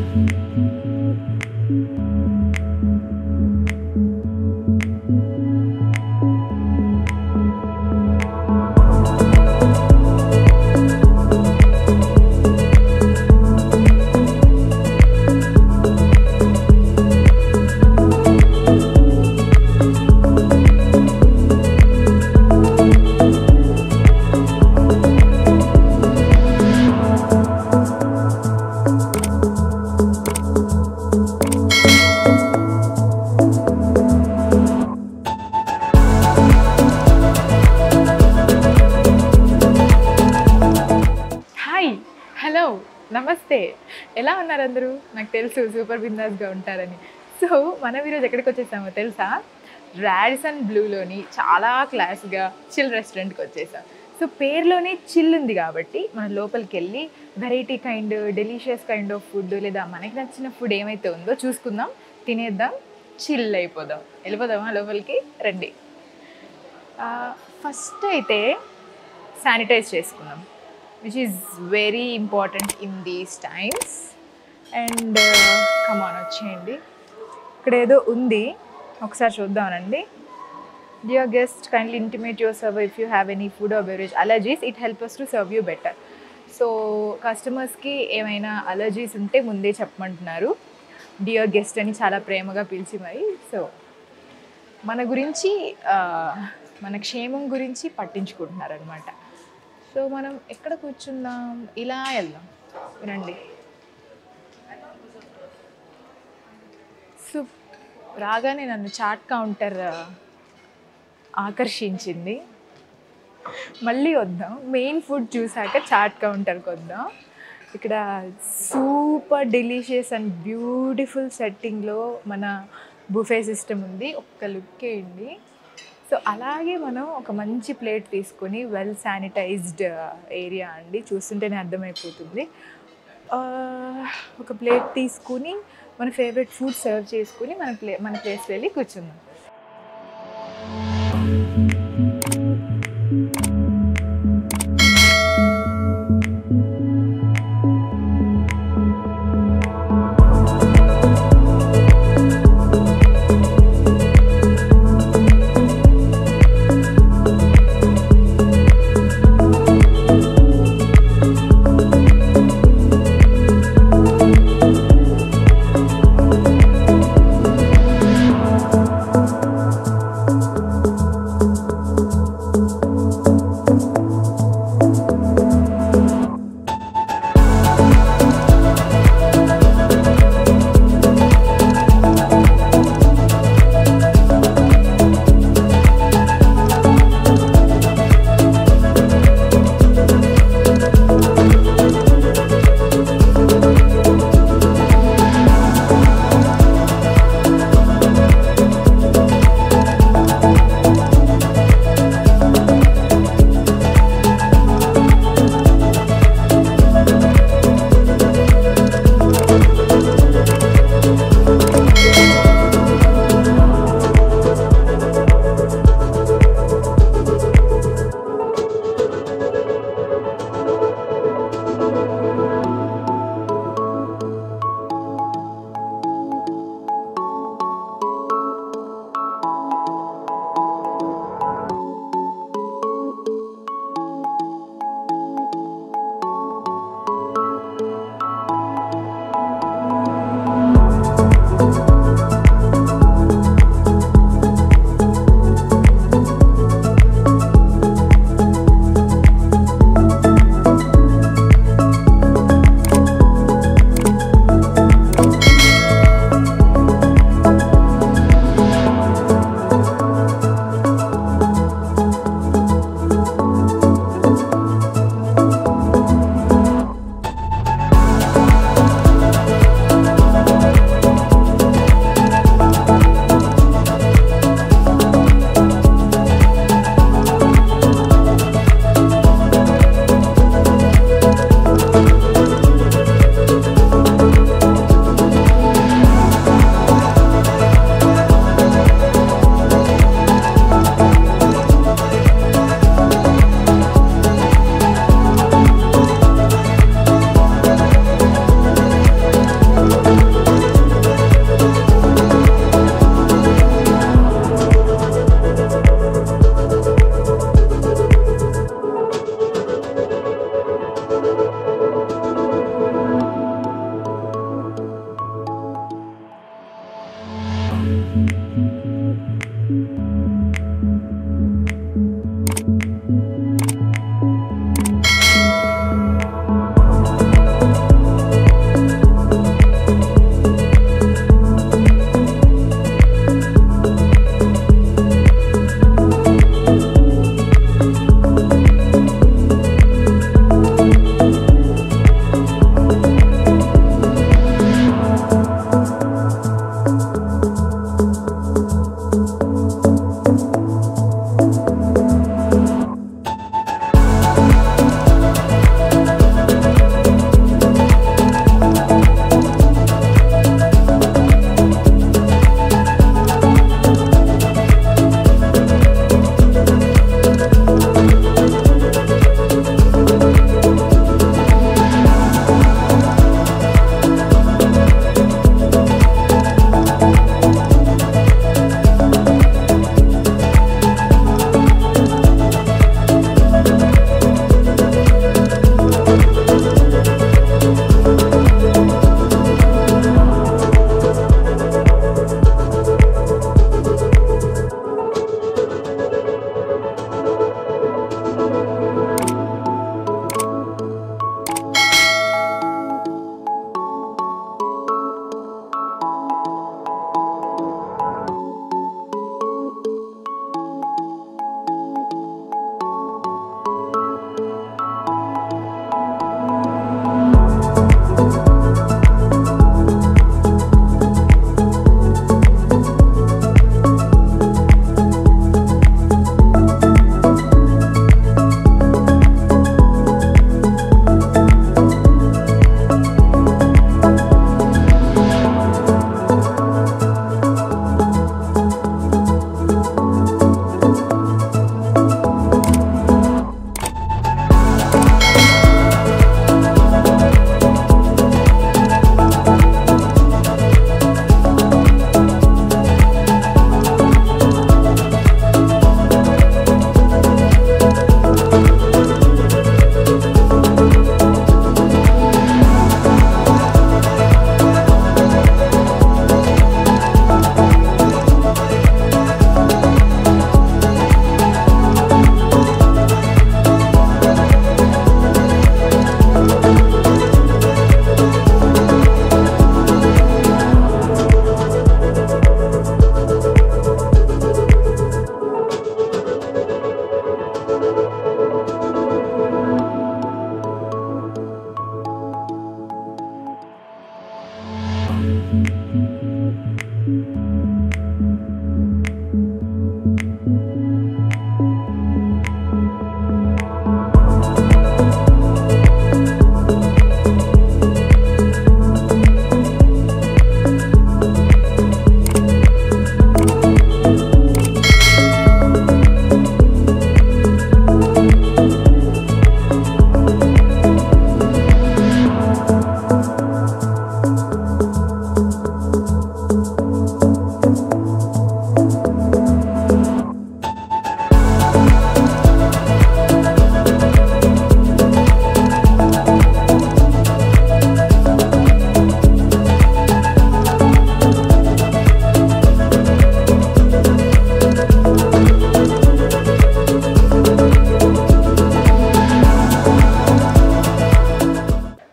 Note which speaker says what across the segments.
Speaker 1: Hi hello నమస్తే ఎలా ఉన్నారు అందరూ నాకు తెలుసు సూపర్ బిందాస్గా ఉంటారని సో మనం ఈరోజు ఎక్కడికి వచ్చేసామో తెలుసా రాడిసన్ బ్లూలోని చాలా క్లాస్గా చిల్ రెస్టారెంట్కి వచ్చేసాం సో పేరులోనే చిల్ ఉంది కాబట్టి మనం లోపలికి వెళ్ళి variety kind delicious kind of food లేదా మనకి నచ్చిన ఫుడ్ ఏమైతే ఉందో చూసుకుందాం తినేద్దాం చిల్ అయిపోదాం వెళ్ళిపోదామా లోపలికి రండి ఫస్ట్ అయితే శానిటైజ్ చేసుకుందాం which is very important in these times and come on వచ్చేయండి ఇక్కడ ఏదో ఉంది ఒకసారి చూద్దామనండి dear guest kindly intimate your serve if you have any food or beverage allergies it help us to serve you better so కస్టమర్స్కి ఏమైనా allergies ఉంటే ముందే చెప్పమంటున్నారు డియర్ గెస్ట్ అని చాలా ప్రేమగా పిలిచి మరి సో మన గురించి ఆ, మన క్షేమం గురించి పట్టించుకుంటున్నారు అనమాట సో మనం ఎక్కడ కూర్చుందాం ఇలా వెళ్దాం రండి సో రాగానే నన్ను చాట్ కౌంటర్ ఆ, ఆకర్షించింది మళ్ళీ వద్దాం మెయిన్ ఫుడ్ చూసాక చాట్ కౌంటర్కి వద్దాం ఇక్కడ సూపర్ డెలిషియస్ అండ్ బ్యూటిఫుల్ సెట్టింగ్లో మన బుఫే సిస్టమ్ ఉంది ఒక్క లుక్ వేయండి సో అలాగే మనం ఒక మంచి ప్లేట్ తీసుకొని వెల్ శానిటైజ్డ్ ఏరియా అండి చూస్తుంటేనే అర్థమైపోతుంది ఆ, ఒక ప్లేట్ తీసుకుని మన ఫేవరెట్ ఫుడ్ సర్వ్ చేసుకుని మన ప్లే మన ప్లేస్ వెళ్ళి కూర్చుందాం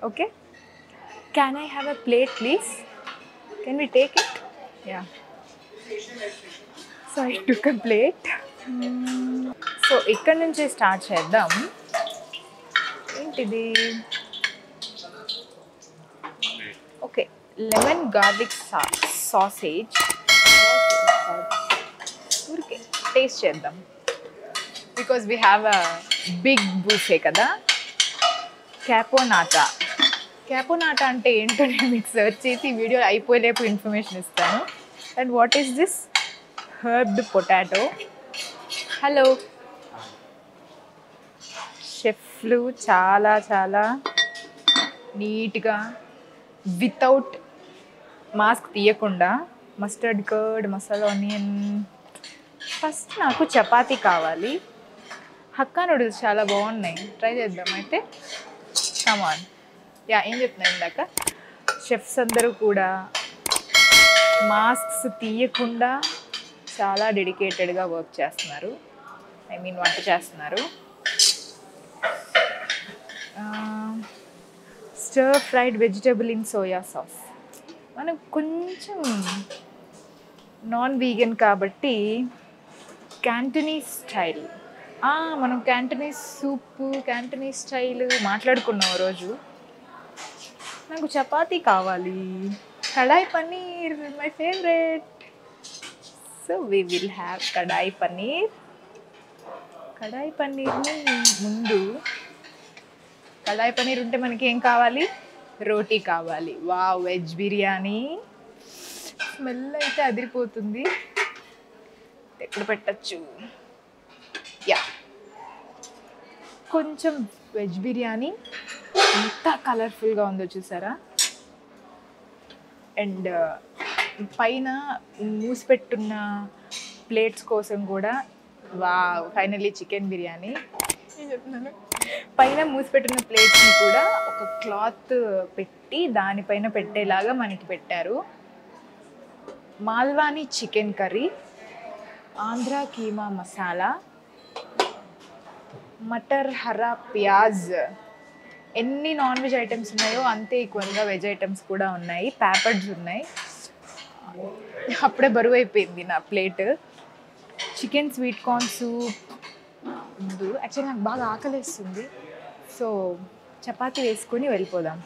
Speaker 1: okay can I have a plate please can we take it yeah so I took a plate so ఇక్కడ నుంచి స్టార్ట్ చేద్దాం ఏంటిది ఓకే లెమన్ గార్లిక్ సాసేజ్ ఊరికే టేస్ట్ చేద్దాం because we have a big buffet కదా క్యాపోనాటా క్యాపోనాటా అంటే ఏంటో నేను మీకు సెర్చ్ చేసి వీడియో అయిపోయేలేపు ఇన్ఫర్మేషన్ ఇస్తాను and what is this herbed potato hello షెఫ్లు చాలా చాలా నీట్గా వితౌట్ మాస్క్ తీయకుండా mustard curd masala onion first నాకు చపాతీ కావాలి హక్కా నూడిల్స్ చాలా బాగున్నాయి ట్రై చేద్దాం అయితే కమాన్ యా ఏం చెప్తున్నా ఇందాక షెఫ్స్ అందరూ కూడా మాస్క్స్ తీయకుండా చాలా డెడికేటెడ్గా వర్క్ చేస్తున్నారు ఐ మీన్ వంట చేస్తున్నారు stir fried vegetable in soya sauce మనం కొంచెం నాన్ వీగన్ కాబట్టి క్యాంటనీస్ స్టైల్ మనం క్యాంటనీస్ సూప్ క్యాంటనీస్ స్టైల్ మాట్లాడుకున్నాం ఆ రోజు నాకు చపాతీ కావాలి kadai paneer my favourite so we will have kadai paneer kadai పన్నీర్ని ముందు కడాయి పన్నీర్ ఉంటే మనకి ఏం కావాలి రోటీ కావాలి వా వెజ్ బిర్యానీ స్మెల్ అయితే అదిరిపోతుంది ఎక్కడ పెట్టచ్చు యా కొంచెం వెజ్ బిర్యానీ ఎంత కలర్ఫుల్గా ఉందో చూసారా అండ్ పైన మూసిపెట్టున్న ప్లేట్స్ కోసం కూడా వా ఫైనల్లీ చికెన్ బిర్యానీ ఏం చెప్తున్నాను పైన మూసిపెట్టిన ప్లేట్స్ని కూడా ఒక క్లాత్ పెట్టి దానిపైన పెట్టేలాగా మనకి పెట్టారు మాల్వానీ చికెన్ కర్రీ ఆంధ్ర కీమా మసాలా మటర్ హరా ప్యాజ్ ఎన్ని నాన్ వెజ్ ఐటమ్స్ ఉన్నాయో అంతే ఈక్వల్గా వెజ్ ఐటమ్స్ కూడా ఉన్నాయి ప్యాపర్డ్స్ ఉన్నాయి అప్పుడే బరువు అయిపోయింది నా plate chicken sweet corn soup ముందు యాక్చువల్లీ నాకు బాగా ఆకలిస్తుంది సో చపాతీ వేసుకొని వెళ్ళిపోదాం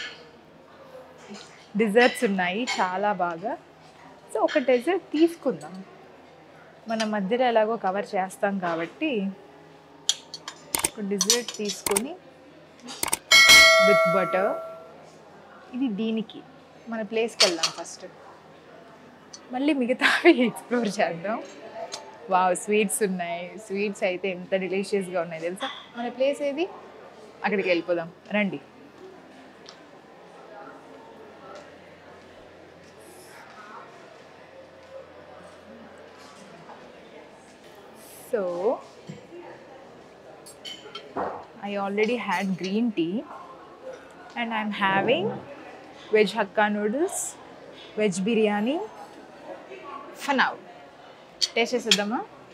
Speaker 1: డిజర్ట్స్ ఉన్నాయి చాలా బాగా సో ఒక డెజర్ట్ తీసుకుందాం మన మధ్యలో ఎలాగో కవర్ చేస్తాం కాబట్టి ఒక డిజర్ట్ తీసుకొని విత్ బటర్ ఇది దీనికి మన ప్లేస్కి వెళ్దాం ఫస్ట్ మళ్ళీ మిగతావి ఎక్స్ప్లోర్ చేద్దాం వావ్ స్వీట్స్ ఉన్నాయి స్వీట్స్ అయితే ఎంత డెలిషియస్గా ఉన్నాయి తెలుసా మన ప్లేస్ ఏది అక్కడికి వెళ్ళిపోదాం రండి so I already had green tea and I'm having veg hakka noodles, veg biryani for now. Taste చేసేద్దామా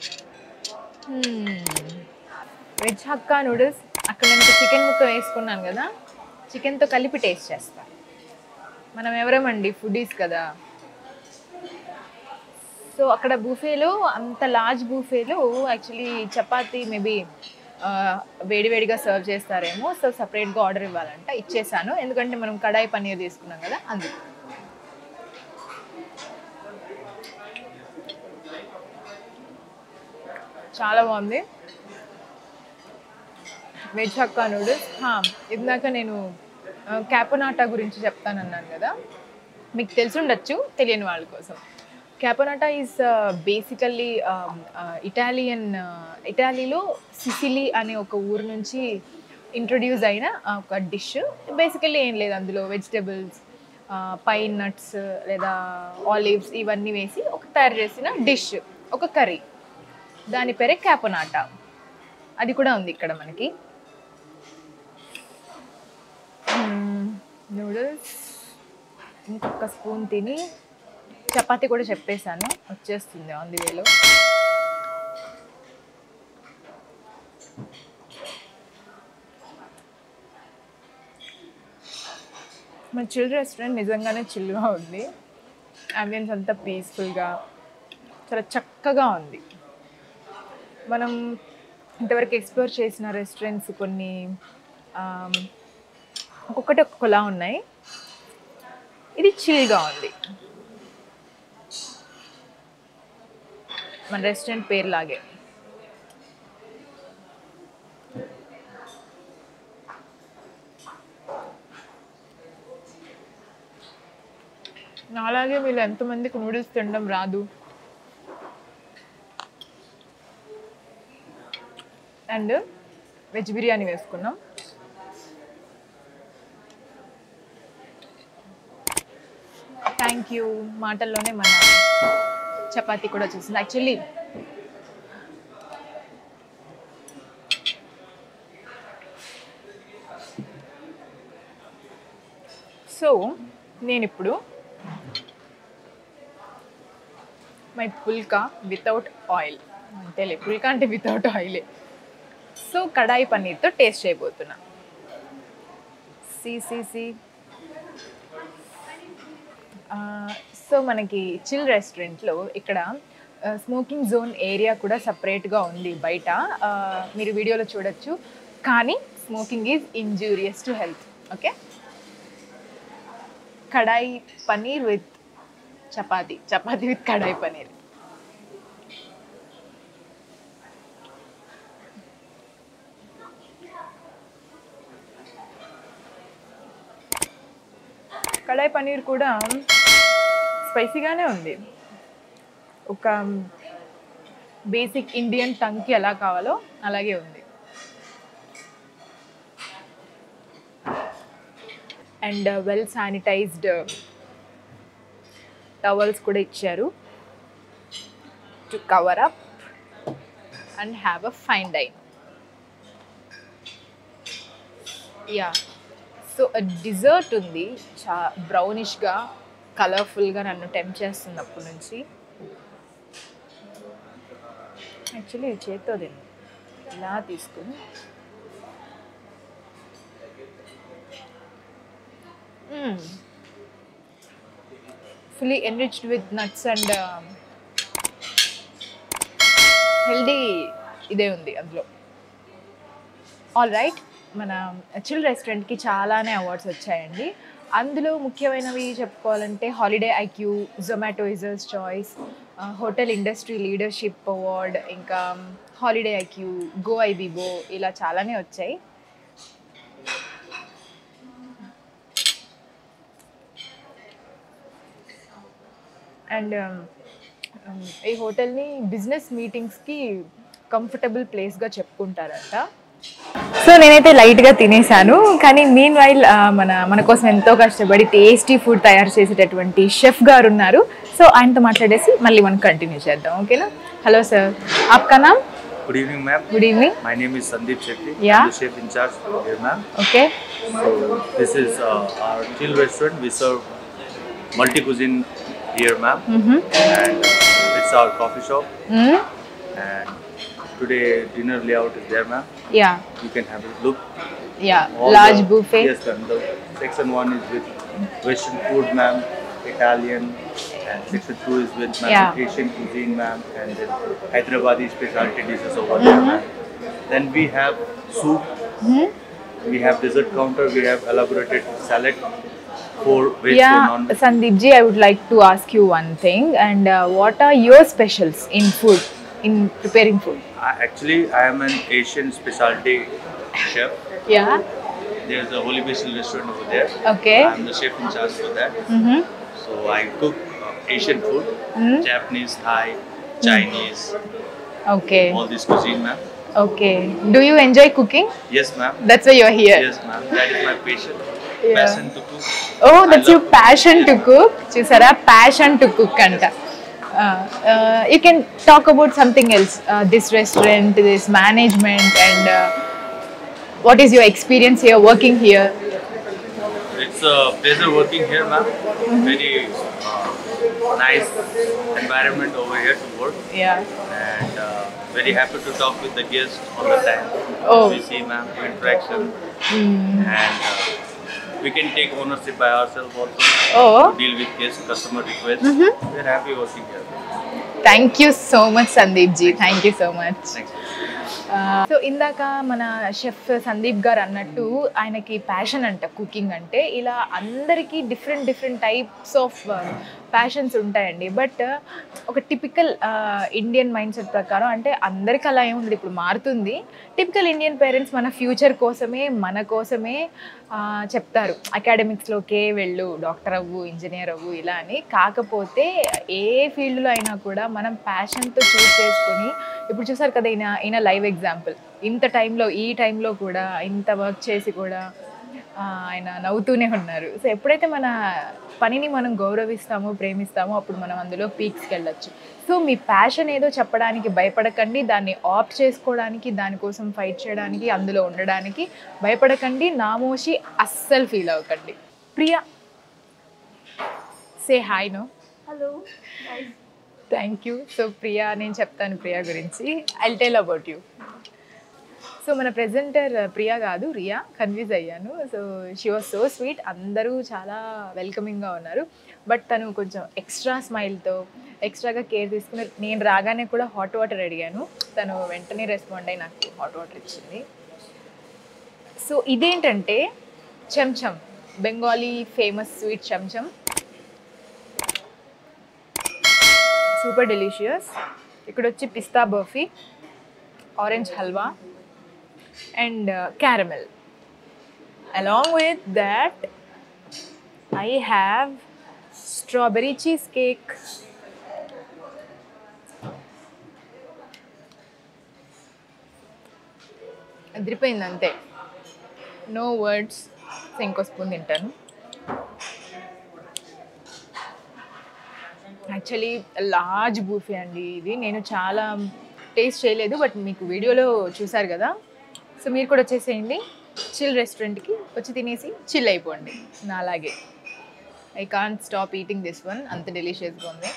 Speaker 1: వెజ్ హక్కా నూడిల్స్ అక్కడ నేను చికెన్ ముక్క వేసుకున్నాను కదా చికెన్తో కలిపి టేస్ట్ చేస్తా మనం ఎవరమండి ఫుడీస్ కదా సో అక్కడ బూఫేలో అంత లార్జ్ బూఫేలో యాక్చువల్లీ చపాతీ మేబీ వేడివేడిగా సర్వ్ చేస్తారేమో సో సపరేట్గా ఆర్డర్ ఇవ్వాలంట ఇచ్చేసాను ఎందుకంటే మనం కడాయి పన్నీర్ తీసుకున్నాం కదా అందుకు చాలా బాగుంది వెజ్ హక్కా నూడిల్స్ ఇందాక నేను క్యాపోనాటా గురించి చెప్తానన్నాను కదా మీకు తెలిసి ఉండొచ్చు తెలియని వాళ్ళ కోసం క్యాపోనాటా ఈజ్ బేసికల్లీ ఇటాలియన్ ఇటాలీలో సిసిలీ అనే ఒక ఊరు నుంచి ఇంట్రొడ్యూస్ అయిన ఒక డిష్ బేసికల్లీ ఏం లేదు అందులో వెజిటబుల్స్ పైన్ నట్స్ లేదా ఆలివ్స్ ఇవన్నీ వేసి ఒక తయారు చేసిన డిష్ ఒక కర్రీ దాని పేరే క్యాపోనాటా అది కూడా ఉంది ఇక్కడ మనకి నూడిల్స్ ఇంకొక స్పూన్ తిని చపాతీ కూడా చెప్పేశాను వచ్చేస్తుంది ఆన్ ది వేలో మన చిల్ రెస్టారెంట్ నిజంగానే చిల్గా ఉంది అంబియన్స్ అంతా పీస్ఫుల్గా చాలా చక్కగా ఉంది మనం ఇంతవరకు ఎక్స్ప్లోర్ చేసిన రెస్టారెంట్స్ కొన్ని ఆమ్, ఒక్కొక్కటి ఒక్కొక్కలా ఉన్నాయి ఇది చిల్గా ఉంది మన రెస్టారెంట్ పేరు లాగే అలాగే వీళ్ళు ఎంతమందికి నూడిల్స్ తినడం రాదు అండ్ వెజ్ బిర్యానీ వేసుకున్నాం థ్యాంక్ యూ మాటల్లోనే మన చపాతీ కూడా చూసింది యాక్చువల్లీ సో నేను ఇప్పుడు మై పుల్కా వితౌట్ ఆయిల్ అంతేలే పుల్కా అంటే వితౌట్ ఆయిలే సో కడాయి పన్నీర్తో టేస్ట్ చేయబోతున్నా సి సి సి సో మనకి చిల్ రెస్టారెంట్లో ఇక్కడ స్మోకింగ్ జోన్ ఏరియా కూడా సపరేట్గా ఉంది బయట ఆ, మీరు వీడియోలో చూడొచ్చు కానీ smoking is injurious to health okay kadai paneer with chapati chapati with kadai paneer kadai paneer కూడా స్పైసీగానే ఉంది ఒక బేసిక్ ఇండియన్ టంగ్కి ఎలా కావాలో అలాగే ఉంది అండ్ వెల్ శానిటైజ్డ్ టవల్స్ కూడా ఇచ్చారు to cover up and have a fine dine yeah so dessert ఉంది చా బ్రౌనిష్గా కలర్ఫుల్గా నన్ను టెంప్ చేస్తుంది అప్పటి నుంచి యాక్చువల్లీ ఇది చేత్తో తిను ఇలా తీసుకుని fully enriched with nuts and healthy ఇదే ఉంది అందులో ఆల్ రైట్ మన చిల్ రెస్టారెంట్కి చాలానే అవార్డ్స్ వచ్చాయండి అందులో ముఖ్యమైనవి చెప్పుకోవాలంటే holiday IQ Zomato users choice hotel industry leadership award ఇంకా హాలిడే ఐక్యూ గో ఐబిబో ఇలా చాలానే వచ్చాయి అండ్ ఈ హోటల్ని బిజినెస్ మీటింగ్స్కి కంఫర్టబుల్ ప్లేస్గా చెప్పుకుంటారంట సో నేనైతే లైట్గా తినేసాను కానీ మీన్ వైల్ మన మన కోసం ఎంతో కష్టపడి టేస్టీ ఫుడ్ తయారు చేసేటటువంటి షెఫ్ గారు ఉన్నారు సో ఆయనతో మాట్లాడేసి మళ్ళీ మనం కంటిన్యూ చేద్దాం ఓకేనా హలో సార్ ఆప్కా నామ్
Speaker 2: Good evening, ma'am.
Speaker 1: Good evening
Speaker 2: My name is Sandeep Shetty.
Speaker 1: Yeah.
Speaker 2: I'm the chef in charge here, ma'am.
Speaker 1: Okay
Speaker 2: So this is uh, our chill restaurant. We serve multi cuisine here, ma'am, and uh, it's our coffee shop. And today dinner layout is there, ma'am.
Speaker 1: Yeah
Speaker 2: You can have a look.
Speaker 1: Yeah
Speaker 2: All
Speaker 1: large
Speaker 2: the-
Speaker 1: buffet
Speaker 2: Yes, ma'am. The section one is with Western food, ma'am. Italian. And section two is with ma'am,
Speaker 1: Yeah.
Speaker 2: Asian cuisine, ma'am, and then Hyderabadi specialty dishes over there, ma'am. Then we have soup. We have dessert counter. We have elaborated salad for veg
Speaker 1: Yeah,
Speaker 2: for non-veg.
Speaker 1: Sandeep ji, I would like to ask you one thing. And uh, what are your specials in food, in preparing food?
Speaker 2: I, actually, I am an Asian specialty chef.
Speaker 1: Yeah.
Speaker 2: There's a Holy Basil restaurant over there.
Speaker 1: Okay.
Speaker 2: I'm the chef in charge for that.
Speaker 1: Mm-hmm.
Speaker 2: So I cook uh, Asian food,
Speaker 1: Mhm.
Speaker 2: Japanese, Thai, Chinese,
Speaker 1: Okay.
Speaker 2: all this cuisine, ma'am.
Speaker 1: Okay. Do you enjoy cooking?
Speaker 2: Yes, ma'am.
Speaker 1: That's why you're here.
Speaker 2: Yes, ma'am. That is my passion.
Speaker 1: Yeah.
Speaker 2: Passion to cook.
Speaker 1: Oh,
Speaker 2: I
Speaker 1: that's your
Speaker 2: love
Speaker 1: passion
Speaker 2: Yes,
Speaker 1: to
Speaker 2: ma'am.
Speaker 1: cook. చూసారా passion to cook అంట you can talk about something else uh, this restaurant this management and uh, what is your experience here working here
Speaker 2: It's a pleasure working here, ma'am. Very uh, nice environment over here to work,
Speaker 1: yeah
Speaker 2: and uh, very happy to talk with the guests all the time.
Speaker 1: Oh.
Speaker 2: We see, ma'am, interaction, and uh, we can take ownership by ourselves also.
Speaker 1: Oh
Speaker 2: Deal with case customer request. We're happy working here.
Speaker 1: Thank you so much Sandeep ji thank you so much
Speaker 2: Thanks.
Speaker 1: So ఇందాక మన chef Sandeep గారు అన్నట్టు ఆయనకి passion అంట cooking అంటే ఇలా అందరికీ different different types of passions ఉంటాయండి బట్ ఒక టిపికల్ ఇండియన్ మైండ్ సెట్ ప్రకారం అంటే అందరికీ అలా ఏముంది ఇప్పుడు మారుతుంది టిపికల్ ఇండియన్ పేరెంట్స్ మన ఫ్యూచర్ కోసమే మన కోసమే ఆ, చెప్తారు అకాడమిక్స్లోకే వెళ్ళు డాక్టర్ అవ్వు ఇంజనీర్ అవ్వు ఇలా అని కాకపోతే ఏ ఫీల్డ్లో అయినా కూడా మనం ప్యాషన్తో చూస్ చేసుకొని ఇప్పుడు చూసారు కదా ఈయన ఈయన లైవ్ ఎగ్జాంపుల్ ఇంత టైంలో ఈ టైంలో కూడా ఇంత వర్క్ చేసి కూడా ఆ, ఆయన నవ్వుతూనే ఉన్నారు సో ఎప్పుడైతే మన పనిని మనం గౌరవిస్తామో ప్రేమిస్తామో అప్పుడు మనం అందులో పీక్స్కి వెళ్ళొచ్చు సో మీ ప్యాషన్ ఏదో చెప్పడానికి భయపడకండి దాన్ని ఆప్ట్ చేసుకోవడానికి దానికోసం ఫైట్ చేయడానికి అందులో ఉండడానికి భయపడకండి నామోషి అస్సలు ఫీల్ అవ్వకండి Priya say hi no
Speaker 3: hello
Speaker 1: thank you so Priya నేను చెప్తాను ప్రియా గురించి I tell about you so మన ప్రెజెంటర్ ప్రియా కాదు రియా కన్ఫ్యూజ్ అయ్యాను సో షీ వాజ్ సో స్వీట్ అందరూ చాలా వెల్కమింగ్గా ఉన్నారు బట్ తను కొంచెం ఎక్స్ట్రా స్మైల్తో ఎక్స్ట్రాగా కేర్ తీసుకుని నేను రాగానే కూడా హాట్ వాటర్ అడిగాను తను వెంటనే రెస్పాండ్ అయ్యి నాకు హాట్ వాటర్ ఇచ్చింది సో ఇదేంటంటే chamcham Bengali famous sweet chamcham super delicious ఇక్కడ వచ్చి pista barfi orange halwa and caramel along with that I have strawberry cheese cake అదిరిపోయింది అంతే నో వర్డ్స్ ఇంకో స్పూన్ తింటాను యాక్చువల్లీ లార్జ్ బూఫే అండి ఇది నేను చాలా టేస్ట్ చేయలేదు బట్ మీకు వీడియోలో చూసారు కదా సో మీరు కూడా వచ్చేసేయండి చిల్ రెస్టారెంట్కి వచ్చి తినేసి చిల్ అయిపోండి నా అలాగే I can't stop eating this one అంత డెలిషియస్గా ఉంది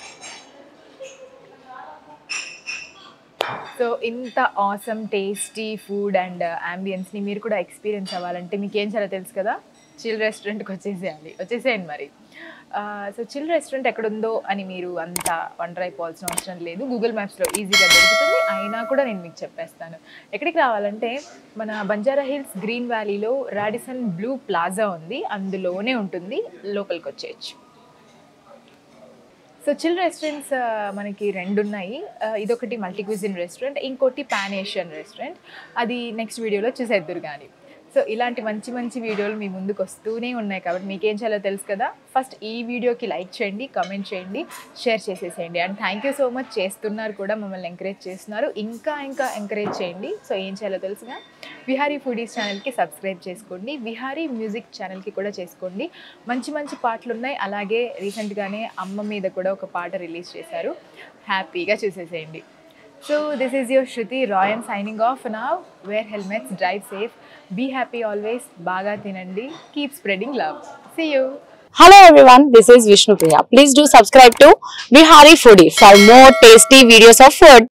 Speaker 1: సో ఇంత ఆసమ్ టేస్టీ ఫుడ్ అండ్ అంబియన్స్ని మీరు కూడా ఎక్స్పీరియన్స్ అవ్వాలంటే మీకు ఏం చాలా తెలుసు కదా చిల్ రెస్టారెంట్కి వచ్చేసేయాలి వచ్చేసేయండి మరి సో చిల్ రెస్టారెంట్ ఎక్కడ ఉందో అని మీరు అంత వండర్ అయిపోవాల్సిన అవసరం లేదు గూగుల్ మ్యాప్స్లో ఈజీగా దొరుకుతుంది అయినా కూడా నేను మీకు చెప్పేస్తాను ఎక్కడికి రావాలంటే మన బంజారా హిల్స్ గ్రీన్ వ్యాలీలో రాడిసన్ బ్లూ ప్లాజా ఉంది అందులోనే ఉంటుంది లోపలికి వచ్చేయచ్చు సో చిల్ రెస్టారెంట్స్ మనకి రెండు ఉన్నాయి ఆ, ఇదొకటి మల్టీ క్విజిన్ రెస్టారెంట్ ఇంకోటి పాన్ ఏషియన్ రెస్టారెంట్ అది నెక్స్ట్ వీడియోలో చూసేద్దురు కానీ సో ఇలాంటి మంచి మంచి వీడియోలు మీ ముందుకు వస్తూనే ఉన్నాయి కాబట్టి మీకేం చేయాలో తెలుసు కదా ఫస్ట్ ఈ వీడియోకి లైక్ చేయండి కమెంట్ చేయండి షేర్ చేసేసేయండి and thank you so much చేస్తున్నారు కూడా మమ్మల్ని ఎంకరేజ్ చేస్తున్నారు ఇంకా ఇంకా ఎంకరేజ్ చేయండి సో ఏం చేయాలో తెలుసుగా విహారీ ఫుడీస్ ఛానల్కి సబ్స్క్రైబ్ చేసుకోండి విహారీ మ్యూజిక్ ఛానల్కి కూడా చేసుకోండి మంచి మంచి పాటలు ఉన్నాయి అలాగే రీసెంట్గానే అమ్మ మీద కూడా ఒక పాట రిలీజ్ చేశారు హ్యాపీగా చూసేసేయండి so this is your Shruti Rayan signing off now wear helmets drive safe be happy always బాగా తినండి keep spreading love see you
Speaker 3: Hello everyone, this is Vishnu Priya. Please do subscribe to Bihari Foodie for more tasty videos of food.